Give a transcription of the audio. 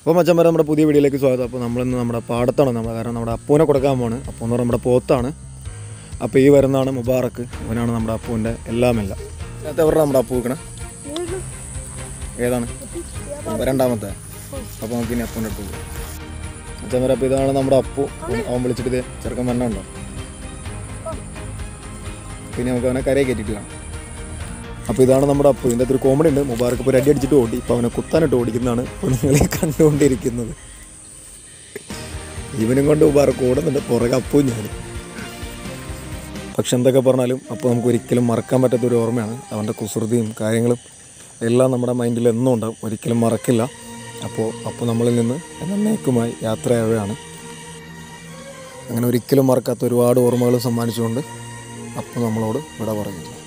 അപ്പോൾ മച്ചന്മാരെ നമ്മുടെ പുതിയ വീഡിയോയിലേക്ക് സ്വാഗതം അപ്പോൾ നമ്മളിന്ന് നമ്മുടെ പാടത്താണ് നമ്മൾ കാരണം നമ്മുടെ അപ്പൂനെ കൊടുക്കാൻ പോവാണ് അപ്പോൾ എന്ന് പറഞ്ഞാൽ നമ്മുടെ പോത്താണ് അപ്പോൾ ഈ വരുന്നതാണ് മുബാറക്ക് അവനാണ് നമ്മുടെ അപ്പൂൻ്റെ എല്ലാമെല്ലാം അതിനകത്ത് എവരുടെ നമ്മുടെ അപ്പൂ വെക്കണേ ഏതാണ് രണ്ടാമത്തെ അപ്പോൾ നമുക്ക് ഇനി അപ്പൂൻ്റെ അടുത്ത് പോകാം മച്ചന്മാരെ അപ്പോൾ ഇതാണ് നമ്മുടെ അപ്പു അവൻ വിളിച്ചിട്ട് ഇതേ ചെറുക്കൻ വരണുണ്ടോ പിന്നെ നമുക്ക് അവനെ കരയെ കയറ്റിയിട്ട് കാണാം അപ്പോൾ ഇതാണ് നമ്മുടെ അപ്പു ഇതിൻ്റെ അകത്തൊരു കോമഡി ഉണ്ട് മുബാറക്ക് ഇപ്പോൾ ഒരു അടി അടിച്ചിട്ട് ഓടി ഇപ്പോൾ അവനെ കുത്താനിട്ട് ഓടിക്കുന്നതാണ് ഇപ്പോൾ നിങ്ങളെ കണ്ടുകൊണ്ടിരിക്കുന്നത് ഇവനും കൊണ്ട് മുബാറക്ക് ഓടുന്നുണ്ട് പുറകെ അപ്പവും ഞാൻ പക്ഷെ എന്തൊക്കെ പറഞ്ഞാലും അപ്പോൾ നമുക്ക് ഒരിക്കലും മറക്കാൻ പറ്റാത്ത ഒരു ഓർമ്മയാണ് അവൻ്റെ കുസൃതിയും കാര്യങ്ങളും എല്ലാം നമ്മുടെ മൈൻഡിൽ എന്നും ഉണ്ടാവും ഒരിക്കലും മറക്കില്ല അപ്പോൾ അപ്പോൾ നമ്മളിൽ നിന്ന് എന്നേക്കുമായി യാത്രയാവുകയാണ് അങ്ങനെ ഒരിക്കലും മറക്കാത്ത ഒരുപാട് ഓർമ്മകൾ സമ്മാനിച്ചുകൊണ്ട് അപ്പോൾ നമ്മളോട് വിട പറയുന്നു